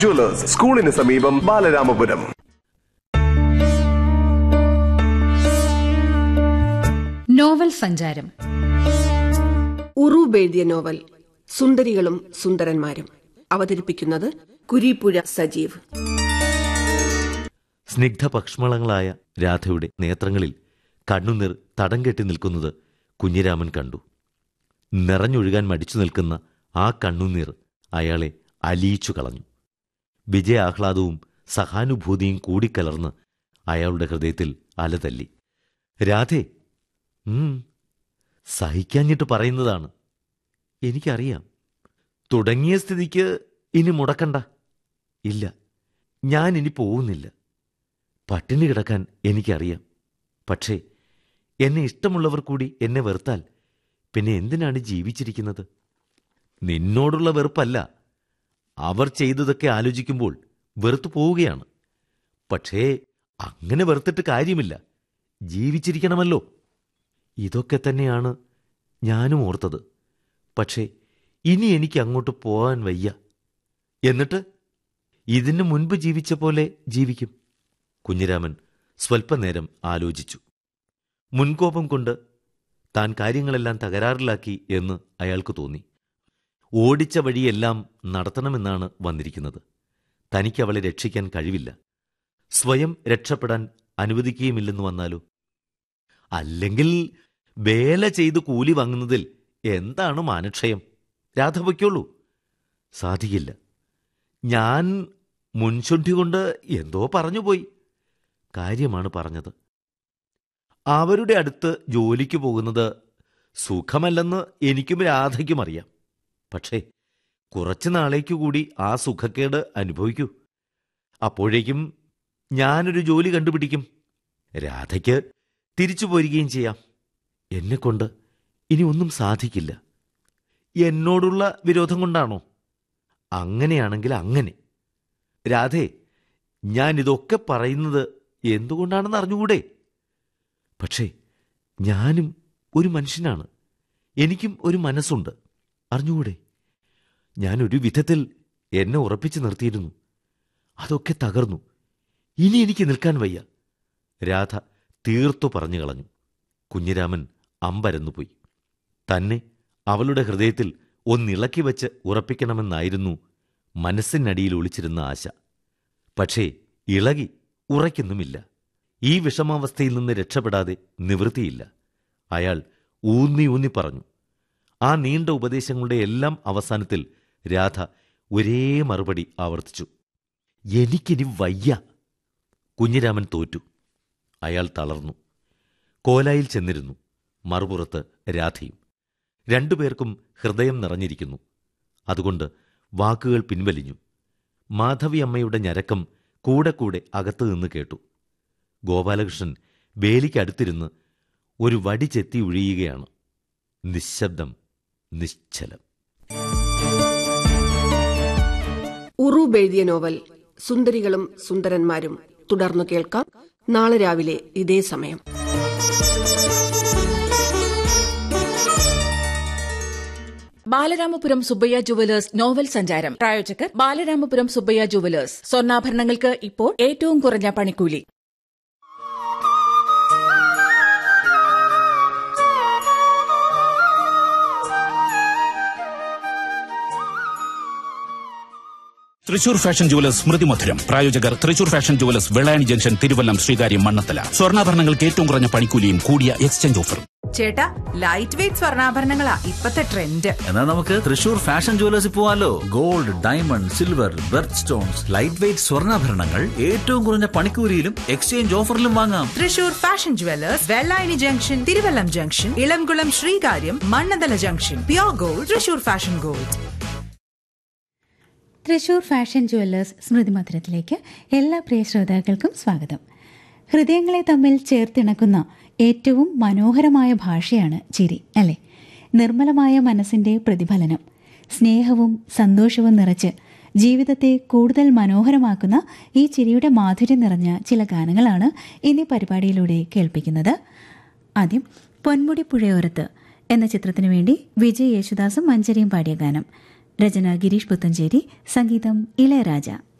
jewellers സ്കൂളിന് സമീപം Balaramapuram novel സഞ്ചാരം ഉറൂബ് എഴുതിയ നോവൽ സുന്ദരികളും സുന്ദരന്മാരും അവതരിപ്പിക്കുന്നത് കുരീപ്പുഴ സജീവ് സ്നിഗ്ധ പക്ഷമളങ്ങളായ രാധയുടെ നേത്രങ്ങളിൽ കണ്ണുനീർ തടം കെട്ടി നിൽക്കുന്നത് കുഞ്ഞിരാമൻ കണ്ടു നിറഞ്ഞൊഴുകാൻ മടിച്ചു നിൽക്കുന്ന ആ കണ്ണുനീർ അയാളെ അലിയിച്ചു കളഞ്ഞു വിജയാഹ്ലാദവും സഹാനുഭൂതിയും കൂടിക്കലർന്ന് അയാളുടെ ഹൃദയത്തിൽ അലതല്ലി രാധേ ഉം, സഹിക്കാഞ്ഞിട്ട് പറയുന്നതാണ് എനിക്കറിയാം തുടങ്ങിയ സ്ഥിതിക്ക് ഇനി മുടക്കണ്ട ഇല്ല ഞാൻ ഇനി പോകുന്നില്ല പട്ടിണി കിടക്കാൻ എനിക്കറിയാം പക്ഷേ എന്നെ ഇഷ്ടമുള്ളവർ കൂടി എന്നെ വെറുത്താൽ പിന്നെ എന്തിനാണ് ജീവിച്ചിരിക്കുന്നത് നിന്നോടുള്ള വെറുപ്പല്ല അവർ ചെയ്തതൊക്കെ ആലോചിക്കുമ്പോൾ വെറുത്തു പോവുകയാണ് പക്ഷേ അങ്ങനെ വെറുത്തിട്ട് കാര്യമില്ല ജീവിച്ചിരിക്കണമല്ലോ ഇതൊക്കെ തന്നെയാണ് ഞാനും ഓർത്തത് പക്ഷേ ഇനി എനിക്ക് അങ്ങോട്ട് പോകാൻ വയ്യ എന്നിട്ട് ഇതിനു മുൻപ് ജീവിച്ച പോലെ ജീവിക്കും കുഞ്ഞിരാമൻ സ്വൽപ്പനേരം ആലോചിച്ചു മുൻകോപം കൊണ്ട് താൻ കാര്യങ്ങളെല്ലാം തകരാറിലാക്കി എന്ന് അയാൾക്ക് തോന്നി ഓടിച്ച വഴിയെല്ലാം നടത്തണമെന്നാണ് വന്നിരിക്കുന്നത് തനിക്ക് അവളെ രക്ഷിക്കാൻ കഴിവില്ല സ്വയം രക്ഷപ്പെടാൻ അനുവദിക്കുകയുമില്ലെന്ന് വന്നാലോ അല്ലെങ്കിൽ വേല ചെയ്ത് കൂലി വാങ്ങുന്നതിൽ എന്താണ് മാനക്ഷയം രാധ വയ്ക്കുള്ളൂ സാധിക്കില്ല ഞാൻ മുൻശുദ്ധി കൊണ്ട് എന്തോ പറഞ്ഞുപോയി കാര്യമാണ് പറഞ്ഞത് അവരുടെ അടുത്ത് ജോലിക്ക് പോകുന്നത് സുഖമല്ലെന്ന് എനിക്കും രാധയ്ക്കും അറിയാം പക്ഷേ കുറച്ചു നാളേക്കു കൂടി ആ സുഖക്കേട് അനുഭവിക്കൂ അപ്പോഴേക്കും ഞാനൊരു ജോലി കണ്ടുപിടിക്കും രാധയ്ക്ക് തിരിച്ചു പോരുകയും ചെയ്യാം എന്നെക്കൊണ്ട് ഇനി ഒന്നും സാധിക്കില്ല എന്നോടുള്ള വിരോധം കൊണ്ടാണോ അങ്ങനെയാണെങ്കിൽ അങ്ങനെ രാധേ ഞാൻ ഇതൊക്കെ പറയുന്നത് എന്തുകൊണ്ടാണെന്ന് അറിഞ്ഞുകൂടെ പക്ഷേ ഞാനും ഒരു മനുഷ്യനാണ് എനിക്കും ഒരു മനസ്സുണ്ട് അറിഞ്ഞുകൂടെ ഞാൻ ഒരു വിധത്തിൽ എന്നെ ഉറപ്പിച്ചു നിർത്തിയിരുന്നു അതൊക്കെ തകർന്നു ഇനി എനിക്ക് നിൽക്കാൻ വയ്യ രാധ തീർത്തു പറഞ്ഞു കളഞ്ഞു കുഞ്ഞിരാമൻ അമ്പരന്നുപോയി തന്നെ അവളുടെ ഹൃദയത്തിൽ ഒന്നിളക്കി വച്ച് ഉറപ്പിക്കണമെന്നായിരുന്നു മനസ്സിനടിയിൽ ഒളിച്ചിരുന്ന ആശ പക്ഷേ ഇളകി ഉറയ്ക്കുന്നുമില്ല ഈ വിഷമാവസ്ഥയിൽ നിന്ന് രക്ഷപ്പെടാതെ നിവൃത്തിയില്ല അയാൾ ഊന്നി ഊന്നി പറഞ്ഞു ആ നീണ്ട ഉപദേശങ്ങളുടെ എല്ലാം അവസാനത്തിൽ രാധ ഒരേ മറുപടി ആവർത്തിച്ചു എനിക്കിനി വയ്യ കുഞ്ഞിരാമൻ തോറ്റു അയാൾ തളർന്നു കോലായിൽ ചെന്നിരുന്നു മറുപുറത്ത് രാധയും രണ്ടുപേർക്കും ഹൃദയം നിറഞ്ഞിരിക്കുന്നു അതുകൊണ്ട് വാക്കുകൾ പിൻവലിഞ്ഞു മാധവി അമ്മയുടെ ഞരക്കം കൂടെ കൂടെ അകത്തു നിന്ന് കേട്ടു ഗോപാലകൃഷ്ണൻ വേലിക്കടുത്തിരുന്ന് ഒരു വടി ചെത്തി ഒഴിയുകയാണ് നിശബ്ദം നിശ്ചലം ഉറൂബ് എഴുതിയ നോവൽ സുന്ദരികളും സുന്ദരന്മാരും തുടർന്നു കേൾക്കാം നാളെ രാവിലെ ഇതേ സമയം ബാലരാമപുരം സുബ്ബയ്യ ജുവലേഴ്സ് നോവൽ സഞ്ചാരം പ്രായോജകർ ബാലരാമപുരം സുബ്ബയ്യ ജുവലേഴ്സ് സ്വർണ്ണാഭരണങ്ങൾക്ക് ഇപ്പോൾ ഏറ്റവും കുറഞ്ഞ പണിക്കൂലി തൃശൂർ ഫാഷൻ ജുവലേഴ്സ് സ്മൃതി മധുരം പ്രായോജകർ Thrissur fashion jewellers Vellayani junction Thiruvallam Sreekaryam Mannanthala സ്വർണ്ണാഭരണങ്ങൾക്ക് ഏറ്റവും കുറഞ്ഞ പണിക്കൂലിയും കൂടിയ എക്സ്ചേഞ്ച് ഓഫറും ചേട്ടാ ലൈറ്റ് വെയിറ്റ് സ്വർണ്ണാഭരണങ്ങളാ ഇപ്പത്തെ ട്രെൻഡ് എന്നാൽ നമുക്ക് തൃശൂർ ഫാഷൻ ജുവലേഴ്സിൽ പോവാലോ gold diamond silver birth stones light weight സ്വർണ്ണാഭരണങ്ങൾ ഏറ്റവും കുറഞ്ഞ പണിക്കൂലിയിലും എക്സ്ചേഞ്ച് ഓഫറിലും വാങ്ങാം Thrissur fashion jewellers Vellayani junction Thiruvallam junction Elamkulam Sreekaryam Mannanthala junction pure gold Thrissur fashion gold Thrissur fashion jewellers Smrithi മധുരത്തിലേക്ക് എല്ലാ പ്രിയ ശ്രോതാക്കൾക്കും സ്വാഗതം ഹൃദയങ്ങളെ തമ്മിൽ ചേർത്തിണക്കുന്ന ഏറ്റവും മനോഹരമായ ഭാഷയാണ് ചിരി അല്ലേ നിർമ്മലമായ മനസ്സിൻ്റെ പ്രതിഫലനം സ്നേഹവും സന്തോഷവും നിറച്ച് ജീവിതത്തെ കൂടുതൽ മനോഹരമാക്കുന്ന ഈ ചിരിയുടെ മാധുര്യം നിറഞ്ഞ ചില ഗാനങ്ങളാണ് ഇന്നീ പരിപാടിയിലൂടെ കേൾപ്പിക്കുന്നത് ആദ്യം പൊന്മുടി പുഴയോരത്ത് എന്ന ചിത്രത്തിനു വേണ്ടി വിജയ് യേശുദാസും മഞ്ചരിയും പാടിയ ഗാനം രചന ഗിരീഷ് പുത്തഞ്ചേരി സംഗീതം ഇളയരാജ